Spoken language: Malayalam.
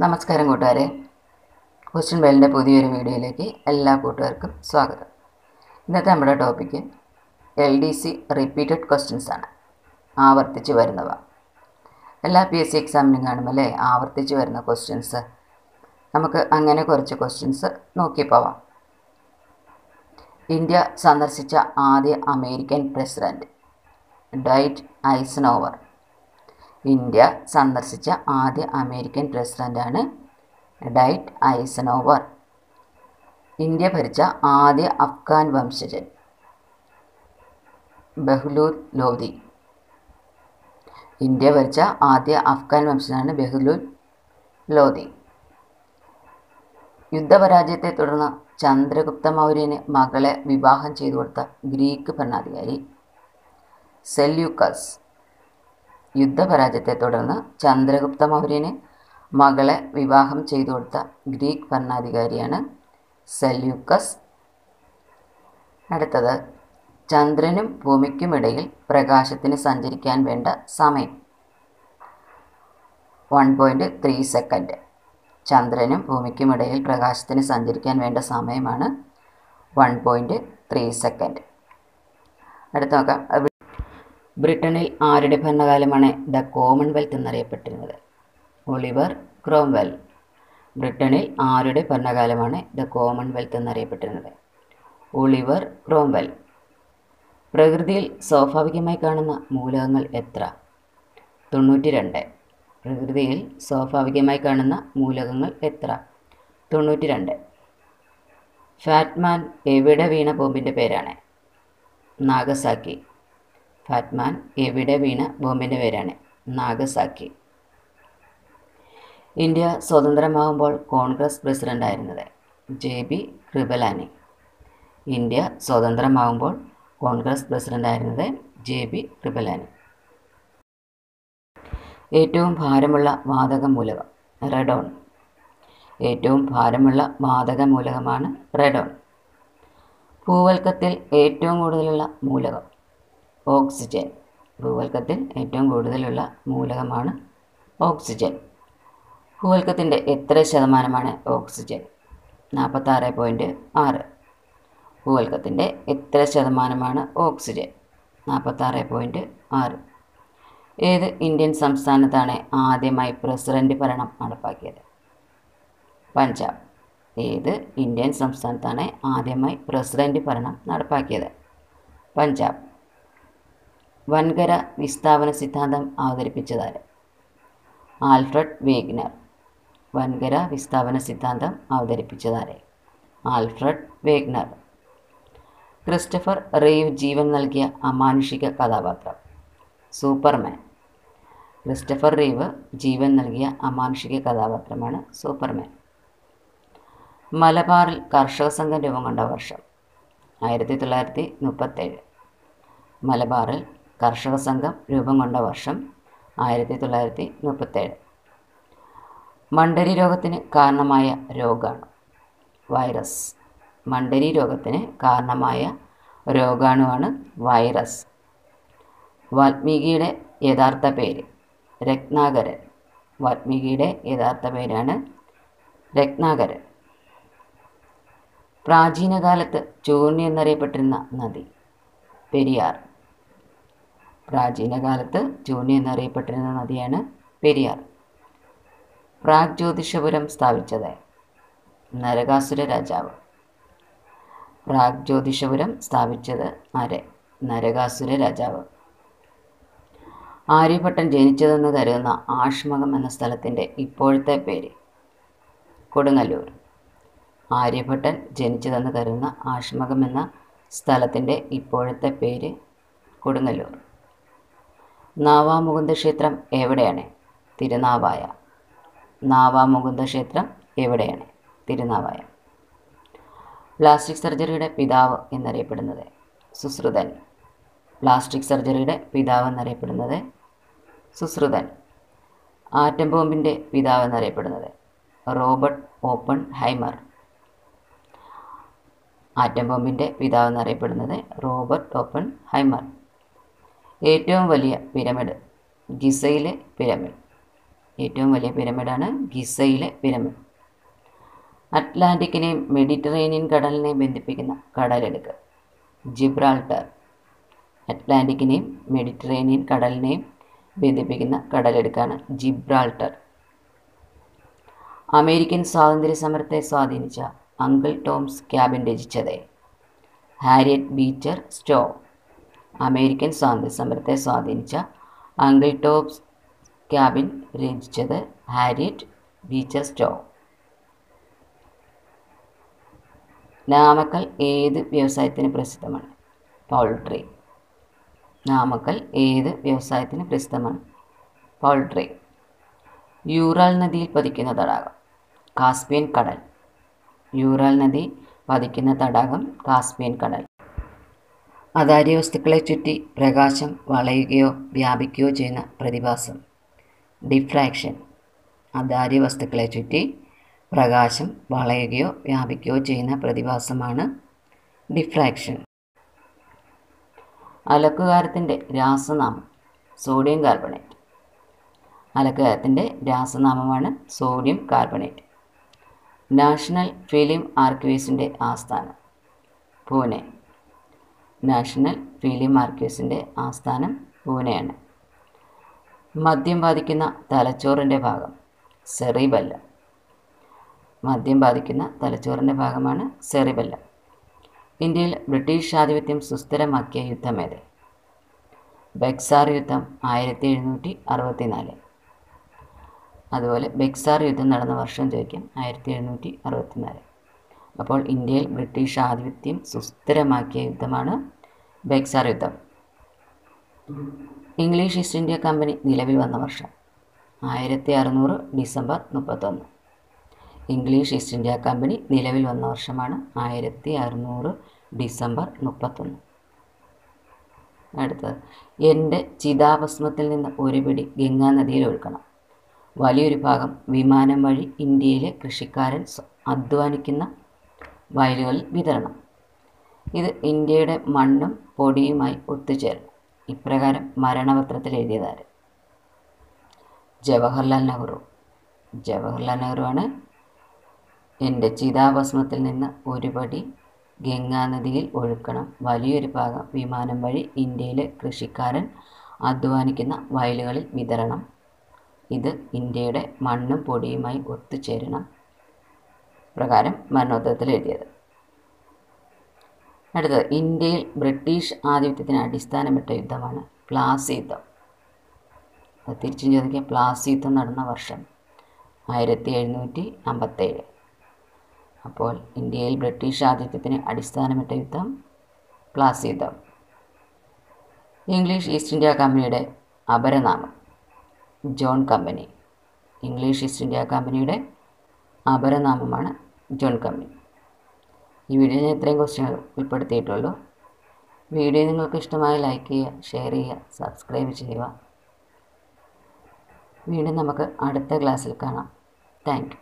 നമസ്കാരം കൂട്ടുകാരെ ക്വസ്റ്റ്യൻ വെല്ലിൻ്റെ പുതിയൊരു വീഡിയോയിലേക്ക് എല്ലാ കൂട്ടുകാർക്കും സ്വാഗതം ഇന്നത്തെ നമ്മുടെ topic L D C repeated questions ആണ് ആവർത്തിച്ച് വരുന്നവ എല്ലാ പി എസ് സി എക്സാമിനും കാണുമ്പോൾ അല്ലേ ആവർത്തിച്ച് വരുന്ന ക്വസ്റ്റ്യൻസ് നമുക്ക് അങ്ങനെ കുറച്ച് ക്വസ്റ്റ്യൻസ് നോക്കി പോവാം ഇന്ത്യ സന്ദർശിച്ച ആദ്യ American president Dwight Eisenhower India സന്ദർശിച്ച ആദ്യ അമേരിക്കൻ പ്രസിഡന്റാണ് ഡൈറ്റ് ഐസനോവർ ഇന്ത്യ ഭരിച്ച ആദ്യ അഫ്ഗാൻ വംശജൻ ബഹ്ലൂൽ ലോധി ഇന്ത്യ ഭരിച്ച ആദ്യ അഫ്ഗാൻ വംശജനാണ് ബഹ്ലൂൽ ലോധി യുദ്ധപരാജയത്തെ തുടർന്ന് ചന്ദ്രഗുപ്ത മൗര്യന് മകളെ വിവാഹം ചെയ്തു കൊടുത്ത ഗ്രീക്ക് ഭരണാധികാരി സെല്യൂക്കസ് യുദ്ധപരാജയത്തെ തുടർന്ന് ചന്ദ്രഗുപ്ത മൗര്യന് മകളെ വിവാഹം ചെയ്തു കൊടുത്ത ഗ്രീക്ക് ഭരണാധികാരിയാണ് സെല്യൂക്കസ് അടുത്തത് ചന്ദ്രനും ഭൂമിക്കുമിടയിൽ പ്രകാശത്തിന് സഞ്ചരിക്കാൻ വേണ്ട സമയം വൺ പോയിൻറ്റ് ത്രീ സെക്കൻഡ് ചന്ദ്രനും ഭൂമിക്കുമിടയിൽ പ്രകാശത്തിന് സഞ്ചരിക്കാൻ വേണ്ട സമയമാണ് വൺ പോയിൻറ്റ് ത്രീ സെക്കൻഡ് അടുത്ത് നോക്കാം ബ്രിട്ടനിൽ ആരുടെ ഭരണകാലമാണ് ദ കോമൺവെൽത്ത് എന്നറിയപ്പെട്ടിരുന്നത് ഒളിവർ ക്രോംവെൽ ബ്രിട്ടനിൽ ആരുടെ ഭരണകാലമാണ് ദ കോമൺവെൽത്ത് എന്നറിയപ്പെട്ടിരുന്നത് ഒളിവർ ക്രോംവെൽ പ്രകൃതിയിൽ സ്വാഭാവികമായി കാണുന്ന മൂലകങ്ങൾ എത്ര തൊണ്ണൂറ്റി രണ്ട് പ്രകൃതിയിൽ സ്വാഭാവികമായി കാണുന്ന മൂലകങ്ങൾ എത്ര തൊണ്ണൂറ്റി രണ്ട് ഫാറ്റ്മാൻ എവിടെ വീണ ബോംബിൻ്റെ പേരാണ് നാഗസാക്കി ഫാറ്റ്മാൻ എവിടെ വീണ ബോംബിൻ്റെ പേരാണ് നാഗസാക്കി ഇന്ത്യ സ്വതന്ത്രമാകുമ്പോൾ കോൺഗ്രസ് പ്രസിഡൻ്റായിരുന്നത് ജെ ബി കൃപലാനി ഇന്ത്യ സ്വതന്ത്രമാകുമ്പോൾ കോൺഗ്രസ് പ്രസിഡൻ്റായിരുന്നത് ജെ ബി കൃപലാനി ഏറ്റവും ഭാരമുള്ള വാതക മൂലകം റെഡോൺ ഏറ്റവും ഭാരമുള്ള വാതക മൂലകമാണ് റെഡോൺ ഭൂവൽക്കത്തിൽ ഏറ്റവും കൂടുതലുള്ള മൂലകം ഓക്സിജൻ ഭൂവൽക്കത്തിൽ ഏറ്റവും കൂടുതലുള്ള മൂലകമാണ് ഓക്സിജൻ ഭൂവൽക്കത്തിൻ്റെ എത്ര ശതമാനമാണ് ഓക്സിജൻ നാൽപ്പത്താറ് പോയിൻറ്റ് ആറ് ഭൂവൽക്കത്തിൻ്റെ എത്ര ശതമാനമാണ് ഓക്സിജൻ നാൽപ്പത്താറ് പോയിൻറ്റ് ആറ് ഏത് ഇന്ത്യൻ സംസ്ഥാനത്താണ് ആദ്യമായി പ്രസിഡന്റ് ഭരണം നടപ്പാക്കിയത് പഞ്ചാബ് ഏത് ഇന്ത്യൻ സംസ്ഥാനത്താണ് ആദ്യമായി പ്രസിഡന്റ് ഭരണം നടപ്പാക്കിയത് പഞ്ചാബ് വൻകര വിസ്ഥാപന സിദ്ധാന്തം അവതരിപ്പിച്ചതാര് ആൽഫ്രഡ് വേഗ്നർ വൻകര വിസ്ഥാപന സിദ്ധാന്തം അവതരിപ്പിച്ചതാരെ ആൽഫ്രഡ് വേഗ്നർ ക്രിസ്റ്റഫർ റീവ് ജീവൻ നൽകിയ അമാനുഷിക കഥാപാത്രം സൂപ്പർമാൻ ക്രിസ്റ്റഫർ റീവ് ജീവൻ നൽകിയ അമാനുഷിക കഥാപാത്രമാണ് സൂപ്പർമാൻ മലബാറിൽ കർഷക സംഘം രൂപം കൊണ്ട വർഷം ആയിരത്തി തൊള്ളായിരത്തി മുപ്പത്തേഴ് മലബാറിൽ കർഷക സംഘം രൂപം കൊണ്ട വർഷം ആയിരത്തി തൊള്ളായിരത്തി മുപ്പത്തേഴ് മണ്ടരി രോഗത്തിന് കാരണമായ രോഗാണു വൈറസ് മണ്ടരി രോഗത്തിന് കാരണമായ രോഗാണുവാണ് വൈറസ് വാൽമീകിയുടെ യഥാർത്ഥ പേര് രത്നാകരൻ വാൽമീകിയുടെ യഥാർത്ഥ പേരാണ് രത്നാകരൻ പ്രാചീന കാലത്ത് ചൂർണി എന്നറിയപ്പെട്ടിരുന്ന നദി പെരിയാർ പ്രാചീന കാലത്ത് ചൂർണി എന്നറിയപ്പെട്ടിരുന്ന നദിയാണ് പെരിയാർ പ്രാഗ് ജ്യോതിഷപുരം സ്ഥാപിച്ചത് നരകാസുര രാജാവ് പ്രാഗ് ജ്യോതിഷപുരം സ്ഥാപിച്ചത് ആര് നരകാസുര രാജാവ് ആര്യഭട്ടൻ ജനിച്ചതെന്ന് കരുതുന്ന ആഷ്മകം എന്ന സ്ഥലത്തിൻ്റെ ഇപ്പോഴത്തെ പേര് കൊടുങ്ങല്ലൂർ ആര്യഭട്ടൻ ജനിച്ചതെന്ന് കരുതുന്ന ആഷ്മകം എന്ന സ്ഥലത്തിൻ്റെ ഇപ്പോഴത്തെ പേര് കൊടുങ്ങല്ലൂർ നാവാമുകുന്ദ ക്ഷേത്രം എവിടെയാണ് തിരുനാവായ നാവാമുകുന്ദ ക്ഷേത്രം എവിടെയാണ് തിരുനാവായ പ്ലാസ്റ്റിക് സർജറിയുടെ പിതാവ് എന്നറിയപ്പെടുന്നത് സുശ്രുതൻ പ്ലാസ്റ്റിക് സർജറിയുടെ പിതാവ് എന്നറിയപ്പെടുന്നത് സുശ്രുതൻ ആറ്റം ബോംബിൻ്റെ പിതാവ് എന്നറിയപ്പെടുന്നത് റോബർട്ട് ഓപ്പൺ ഹൈമർ ആറ്റം ബോംബിൻ്റെ പിതാവ് എന്നറിയപ്പെടുന്നത് റോബർട്ട് ഓപ്പൺ ഹൈമർ ഏറ്റവും വലിയ പിരമിഡ് ഗിസയിലെ പിരമിഡ് ഏറ്റവും വലിയ പിരമിഡാണ് ഗിസയിലെ പിരമിഡ് അറ്റ്ലാന്റിക്കിനെയും മെഡിറ്ററേനിയൻ കടലിനെയും ബന്ധിപ്പിക്കുന്ന കടലെടുക്ക് ജിബ്രാൾട്ടർ അറ്റ്ലാന്റിക്കിനെയും മെഡിറ്ററേനിയൻ കടലിനെയും ബന്ധിപ്പിക്കുന്ന കടലെടുക്കാണ് ജിബ്രാൾട്ടർ അമേരിക്കൻ സ്വാതന്ത്ര്യ സമരത്തെ സ്വാധീനിച്ച അങ്കിൾ ടോംസ് ക്യാബിൻ രചിച്ചത് ഹാരിയറ്റ് ബീച്ചർ സ്റ്റോ അമേരിക്കൻ സ്വാതന്ത്ര്യ സമരത്തെ സ്വാധീനിച്ച അങ്കിൾ ടോംസ് ക്യാബിൻ രചിച്ചത് ഹാരിയറ്റ് ബീച്ചർ സ്റ്റോ നാമക്കൽ ഏത് വ്യവസായത്തിന് പ്രസിദ്ധമാണ് പൗൾട്രി നാമക്കൽ ഏത് വ്യവസായത്തിന് പ്രസിദ്ധമാണ് പൗൾട്രി യൂറാൽ നദിയിൽ പതിക്കുന്ന തടാകം കാസ്പിയൻ കടൽ യൂറാൽ നദി പതിക്കുന്ന തടാകം കാസ്പിയൻ കടൽ അതാര്യ വസ്തുക്കളെ ചുറ്റി പ്രകാശം വളയുകയോ വ്യാപിക്കുകയോ ചെയ്യുന്ന പ്രതിഭാസം ഡിഫ്രാക്ഷൻ അതാര്യ വസ്തുക്കളെ ചുറ്റി പ്രകാശം വളയുകയോ വ്യാപിക്കുകയോ ചെയ്യുന്ന പ്രതിഭാസമാണ് ഡിഫ്രാക്ഷൻ അലക്കുകാരത്തിൻ്റെ രാസനാമം സോഡിയം കാർബണേറ്റ് അലക്കുകാരത്തിൻ്റെ രാസനാമമാണ് സോഡിയം കാർബണേറ്റ് നാഷണൽ ഫിലിം ആർക്കൈവ്സിൻ്റെ ആസ്ഥാനം പൂനെ നാഷണൽ ഫിലിം ആർക്കൈവ്സിൻ്റെ ആസ്ഥാനം പൂനെയാണ് മദ്യം ബാധിക്കുന്ന തലച്ചോറിൻ്റെ ഭാഗം സെറിബെല്ലം മദ്യം ബാധിക്കുന്ന തലച്ചോറിൻ്റെ ഭാഗമാണ് സെറിബെല്ലം ഇന്ത്യയിൽ ബ്രിട്ടീഷ് ആധിപത്യം സുസ്ഥിരമാക്കിയ യുദ്ധമേത് ബെക്സാർ യുദ്ധം ആയിരത്തി എഴുന്നൂറ്റി അറുപത്തിനാല് അതുപോലെ ബെക്സാർ യുദ്ധം നടന്ന വർഷം ചോദിക്കാം ആയിരത്തി എഴുന്നൂറ്റി അറുപത്തിനാല് അപ്പോൾ ഇന്ത്യയിൽ ബ്രിട്ടീഷ് ആധിപത്യം സുസ്ഥിരമാക്കിയ യുദ്ധമാണ് ബെക്സാർ യുദ്ധം ഇംഗ്ലീഷ് ഈസ്റ്റ് ഇന്ത്യ കമ്പനി നിലവിൽ വന്ന വർഷം ആയിരത്തി അറുന്നൂറ് ഡിസംബർ മുപ്പത്തൊന്ന് ഇംഗ്ലീഷ് ഈസ്റ്റ് ഇന്ത്യ കമ്പനി നിലവിൽ വന്ന വർഷമാണ് ആയിരത്തി അറുന്നൂറ് ഡിസംബർ മുപ്പത്തൊന്ന് അടുത്തത് എൻ്റെ ചിതാഭസ്മത്തിൽ നിന്ന് ഒരു പിടി ഗംഗാ നദിയിൽ ഒഴുക്കണം വലിയൊരു ഭാഗം വിമാനം വഴി ഇന്ത്യയിലെ കൃഷിക്കാരൻ അധ്വാനിക്കുന്ന വയലുകളിൽ വിതരണം ഇത് ഇന്ത്യയുടെ മണ്ണും പൊടിയുമായി ഒത്തുചേരണം ഇപ്രകാരം മരണപത്രത്തിൽ എഴുതിയതാര് ജവഹർലാൽ നെഹ്റു ജവഹർലാൽ നെഹ്റുവാണ് എൻ്റെ ചിതാഭസ്മത്തിൽ നിന്ന് ഒരു പടി ഗംഗാനദിയിൽ ഒഴുക്കണം വലിയൊരു ഭാഗം വിമാനം വഴി ഇന്ത്യയിലെ കൃഷിക്കാരൻ അധ്വാനിക്കുന്ന വയലുകളിൽ വിതരണം ഇത് ഇന്ത്യയുടെ മണ്ണും പൊടിയുമായി ഒത്തുചേരണം പ്രകാരം മരണോത്തരത്തിൽ എഴുതിയത് അടുത്തത് ഇന്ത്യയിൽ ബ്രിട്ടീഷ് ആധിപത്യത്തിന് അടിസ്ഥാനമിട്ട യുദ്ധമാണ് പ്ലാസി യുദ്ധം അത് തിരിച്ചും ചോദിക്കുക പ്ലാസി യുദ്ധം നടന്ന വർഷം ആയിരത്തി എഴുന്നൂറ്റി അമ്പത്തേഴ് അപ്പോൾ ഇന്ത്യയിൽ ബ്രിട്ടീഷ് ആധിപത്യത്തിന് അടിസ്ഥാനമിട്ട യുദ്ധം പ്ലാസി യുദ്ധം ഇംഗ്ലീഷ് ഈസ്റ്റ് ഇന്ത്യ കമ്പനിയുടെ അപരനാമം John company English East India കമ്പനിയുടെ അപരനാമമാണ് ജോൺ കമ്പനി ഈ വീഡിയോ ഞാൻ ഇത്രയും ക്വസ്റ്റ്യൻ ഉൾപ്പെടുത്തിയിട്ടുള്ളൂ വീഡിയോ നിങ്ങൾക്ക് ഇഷ്ടമായ ലൈക്ക് ചെയ്യുക ഷെയർ ചെയ്യുക സബ്സ്ക്രൈബ് ചെയ്യുക വീണ്ടും നമുക്ക് അടുത്ത ക്ലാസ്സിൽ കാണാം താങ്ക്